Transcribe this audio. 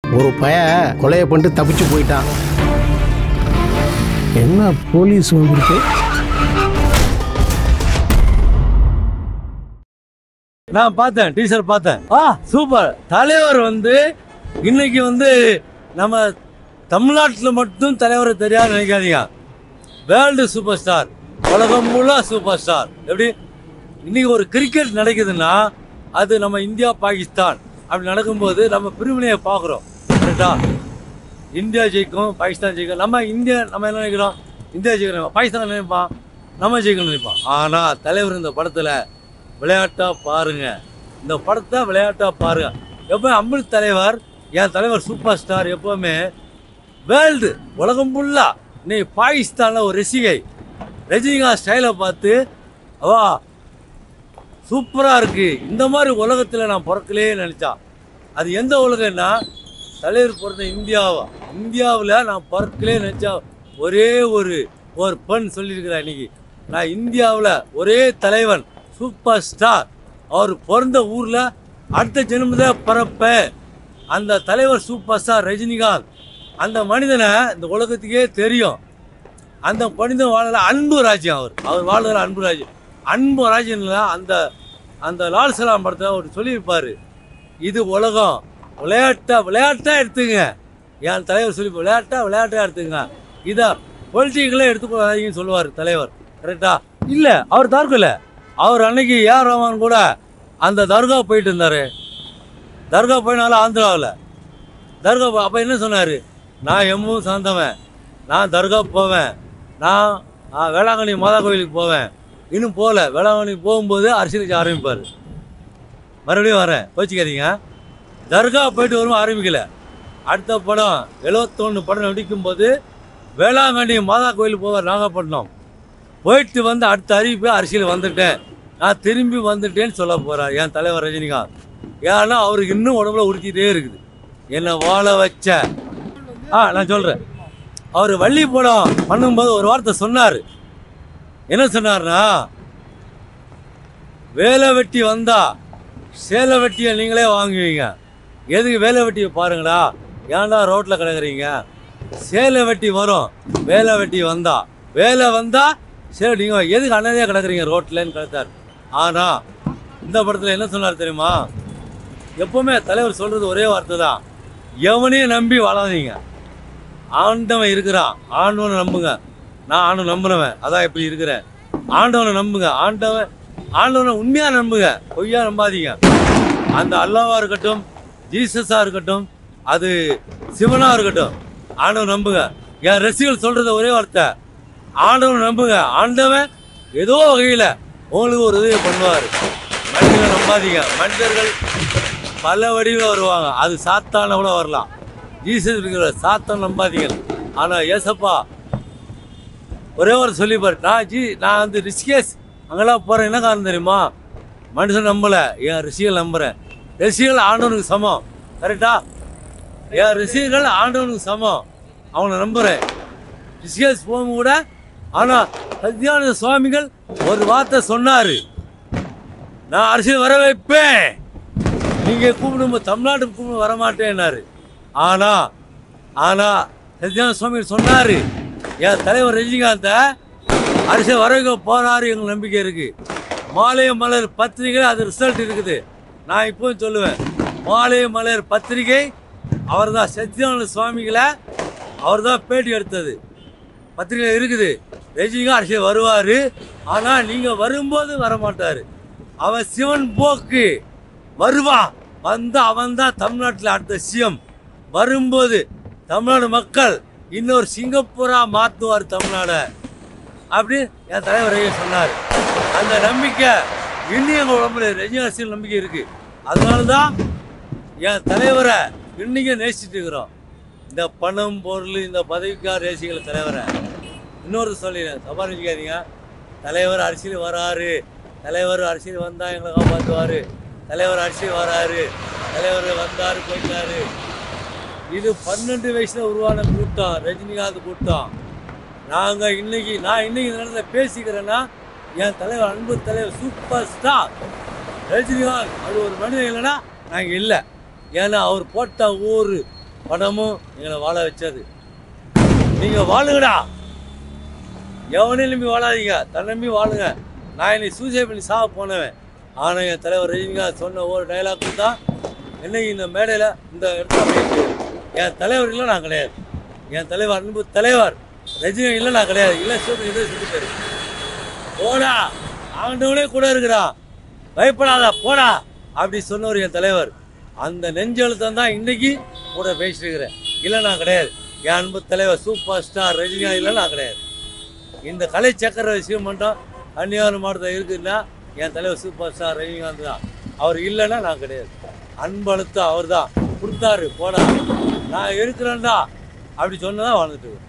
ஒரு பய கொலையை பண்ணிட்டு தப்பிச்சு போயிட்டான் என்ன போலீஸ் வந்திருக்கு நான் பார்த்தேன் டீச்சர் பார்த்தேன் ஆ சூப்பர் தலைவர் வந்து இன்னைக்கு வந்து நம்ம தமிழ்நாட்டில் மட்டும் தலைவரை தெரியாது நினைக்காதீங்க வேர்ல்டு சூப்பர் ஸ்டார் உலகம் முழு சூப்பர் ஸ்டார் எப்படி இன்னைக்கு ஒரு கிரிக்கெட் நடக்குதுன்னா அது நம்ம இந்தியா பாகிஸ்தான் அப்படி நடக்கும்போது நம்ம பிரிவினையை பார்க்குறோம் கரெக்டா இந்தியா ஜெயிக்கும் பாகிஸ்தான் ஜெயிக்கும் நம்ம இந்தியா நம்ம என்ன நினைக்கிறோம் இந்தியா ஜெயிக்கணும் பாகிஸ்தான் நினைப்பான் நம்ம ஜெயிக்கணும்னு நினைப்பான் ஆனால் தலைவர் இந்த படத்தில் விளையாட்டா பாருங்க இந்த படத்தை விளையாட்டா பாருங்க எப்போ அமித் தலைவர் என் தலைவர் சூப்பர் ஸ்டார் எப்பவுமே வேர்ல்டு உலகம் ஃபுல்லா இன்னைக்கு பாகிஸ்தானில் ஒரு ரசிகை ரஜினிகாந்த் ஸ்டைலை பார்த்து அவா சூப்பராக இருக்கு இந்த மாதிரி உலகத்தில் நான் பிறக்கலே நினச்சா அது எந்த உலகம்னா தலைவர் பிறந்த இந்தியாவா இந்தியாவில் நான் பிறக்கலே நினச்சா ஒரே ஒரு ஒரு பெண் சொல்லியிருக்கிறேன் இன்னைக்கு நான் இந்தியாவில் ஒரே தலைவன் சூப்பர் ஸ்டார் அவர் பிறந்த ஊரில் அடுத்த ஜென்மத்தில் பிறப்பேன் அந்த தலைவர் சூப்பர் ஸ்டார் ரஜினிகாந்த் அந்த மனிதனை இந்த உலகத்துக்கே தெரியும் அந்த மனிதன் வாழல அன்பு ராஜ்யம் அவர் அவர் வாழ்கிற அன்பு ராஜ்யம் அன்பு ராஜ்யம்ல அந்த அந்த லால் சலாம் படத்தில் அவர் சொல்லியிருப்பார் இது உலகம் விளையாட்டா விளையாட்டா எடுத்துங்க என் தலைவர் சொல்லி விளையாட்டா விளையாட்டா எடுத்துங்க இதை பொலிட்டிக்கலே எடுத்துக்கூடாதீங்கன்னு சொல்லுவார் தலைவர் கரெக்டா இல்லை அவர் தற்கொலை அவர் அன்னைக்கு ஏஆர் ரஹ்மான் கூட அந்த தர்கா போயிட்டு இருந்தார் தர்கா போயினாலும் ஆந்திராவில் தர்கா அப்போ என்ன சொன்னார் நான் எம்மும் சார்ந்தவன் நான் தர்கா போவேன் நான் நான் வேளாங்கண்ணி மாதா கோயிலுக்கு போவேன் இன்னும் போகல வேளாங்கண்ணி போகும்போது அரசியலுக்கு ஆரம்பிப்பார் மறுபடியும் வரேன் கோச்சிக்காதீங்க தர்கா போயிட்டு வரும் ஆரம்பிக்கல அடுத்த படம் எழுவத்தொன்று படம் நடிக்கும்போது வேளாங்கண்ணி மாதா கோயிலுக்கு போவார் நாகப்பட்டினம் போயிட்டு வந்து அடுத்த அறிவிப்பு அரசியல் வந்துட்டேன் நான் திரும்பி வந்துட்டேன்னு சொல்ல போகிறார் என் தலைவர் ரஜினிகாந்த் ஏன்னா அவருக்கு இன்னும் உடம்புல உறுத்திட்டே இருக்குது என்னை வாழ வச்ச ஆ நான் சொல்கிறேன் அவர் வள்ளி படம் பண்ணும்போது ஒரு வார்த்தை சொன்னார் என்ன சொன்னார்னா வேலை வெட்டி வந்தா சேலை வெட்டியை நீங்களே வாங்குவீங்க எதுக்கு வேலை வெட்டியை பாருங்களா ஏன்டா ரோட்டில் கிடக்குறீங்க சேலை வெட்டி வரும் வேலை வெட்டி வந்தா வேலை வந்தா சரி நீங்கள் எதுக்கு அண்ணதையாக கிடக்குறீங்க ரோட்லன்னு கிடத்தார் ஆனால் இந்த படத்தில் என்ன சொன்னார் தெரியுமா எப்பவுமே தலைவர் சொல்கிறது ஒரே வார்த்தை தான் எவனையும் நம்பி வாழாதீங்க ஆண்டவன் இருக்கிறான் ஆண்டவனை நம்புங்க நான் ஆண்டவன் நம்புறவன் அதான் இப்படி இருக்கிறேன் ஆண்டவனை நம்புங்க ஆண்டவன் ஆண்டவனை உண்மையாக நம்புங்க பொய்யா நம்பாதீங்க அந்த அல்லாவா இருக்கட்டும் ஜீசஸாக இருக்கட்டும் அது சிவனாக இருக்கட்டும் ஆண்டவன் நம்புங்க என் ரசிகர்கள் சொல்கிறது ஒரே வார்த்தை ஆண்டவனை நம்புங்க ஆண்டவன் ஏதோ வகையில் உங்களுக்கு ஒரு உதவி பண்ணுவார் மனிதர்களை நம்பாதீங்க மனிதர்கள் பல வடிவில் வருவாங்க அது சாத்தான கூட வரலாம் ஜீசஸ் இருக்கிற சாத்தான் நம்பாதீங்க ஆனால் ஏசப்பா ஒரே ஒரு சொல்லிப்பார் நான் ஜி நான் வந்து ரிஷிகேஷ் அங்கெல்லாம் போகிறேன் என்ன காரணம் தெரியுமா மனுஷன் நம்பலை என் ரிஷிகள் நம்புகிறேன் ரிஷிகள் ஆண்டவனுக்கு சமம் கரெக்டா என் ரிஷிகள் ஆண்டவனுக்கு சமம் அவனை நம்புகிறேன் ரிஷிகேஷ் போகும் கூட ஆனால் சத்யானந்த சுவாமிகள் ஒரு வார்த்தை சொன்னார் நான் அரசியல் வர வைப்பேன் நீங்கள் கூப்பிடும் தமிழ்நாட்டுக்கு கூப்பிட வரமாட்டேன்னாரு ஆனால் ஆனால் சத்யானந்த சுவாமி சொன்னார் என் தலைவர் ரஜினிகாந்தை அரசியல் வர வைக்க போறாரு எங்களுக்கு நம்பிக்கை இருக்குது மாலை மலர் பத்திரிகை அது ரிசல்ட் இருக்குது நான் இப்போவும் சொல்லுவேன் மாலை மலர் பத்திரிகை அவர் தான் சத்யானந்த சுவாமிகளை அவர் தான் பேட்டி எடுத்தது பத்திரிகை இருக்குது ரஜினிகாந்த் அரசியல் வருவார் ஆனால் நீங்கள் வரும்போது வரமாட்டார் அவன் சிவன் போக்கு வருவான் வந்து அவன் தான் தமிழ்நாட்டில் அடுத்த சிஎம் வரும்போது தமிழ்நாடு மக்கள் இன்னொரு சிங்கப்பூரா மாற்றுவார் தமிழ்நாடை அப்படி என் தலைவர் ஐயா சொன்னார் அந்த நம்பிக்கை இன்னும் எங்கள் உடம்புல ரஜினி அரசியல் நம்பிக்கை இருக்கு அதனால தான் என் தலைவரை இன்னைக்கும் நேசிச்சுட்டு இருக்கிறோம் இந்த பணம் பொருள் இந்த பதவிக்கார நேசிக்கிற தலைவரை இன்னொரு சொல்லிடுறேன் தப்பா நினைக்காதீங்க தலைவர் அரசியல் வராரு தலைவர் அரசியல் வந்தால் எங்களை காப்பாற்றுவார் தலைவர் அரசியல் வராரு தலைவர் வந்தார் போயிட்டாரு இது பன்னெண்டு வயசுல உருவான கூட்டம் ரஜினிகாந்த் கூட்டம் நாங்கள் இன்னைக்கு நான் இன்னைக்கு இந்த நேரத்தில் பேசிக்கிறேன்னா என் தலைவர் அன்பு தலைவர் சூப்பர் ஸ்டார் ரஜினிகாந்த் அது ஒரு மனிதன் இல்லைன்னா நாங்கள் இல்லை ஏன்னா அவர் போட்ட ஒரு படமும் எங்களை வாழ வச்சது நீங்கள் வாழுங்கடா எவனையும் நம்பி வாழாதீங்க தன் நம்பி வாழுங்க நான் இன்னைக்கு சூசைட் பண்ணி சாக போனவன் ஆனால் என் தலைவர் ரஜினிகாந்த் சொன்ன ஒரு டைலாக்கு தான் என்னைக்கு இந்த மேடையில் இந்த இடத்துல போயிட்டு என் தலைவர் இல்லை நான் கிடையாது என் தலைவர் அன்பு தலைவர் ரஜினி இல்லை நான் கிடையாது இல்லை சூப்பர் இதை சொல்லிட்டாரு போடா ஆண்டவனே கூட இருக்கிறான் பயப்படாத போடா அப்படி சொன்னவர் என் தலைவர் அந்த நெஞ்செழுத்தம் தான் இன்னைக்கு கூட பேசிட்டு இருக்கிறேன் இல்லை நான் கிடையாது என் அன்பு தலைவர் சூப்பர் ஸ்டார் ரஜினிகாந்த் இல்லை நான் கிடையாது இந்த கலை சக்கர விஷயம் மட்டும் கன்னியாகுமரி மாவட்டத்தில் இருக்குன்னா என் தலைவர் சூப்பர் ஸ்டார் ரஜினிகாந்த் தான் அவர் இல்லைன்னா நான் கிடையாது அன்பழுத்தம் அவர் தான் கொடுத்தாரு போடா நான் இருக்கிறேன்டா அப்படி சொன்னதான் வாழ்ந்துட்டு இருக்கேன்.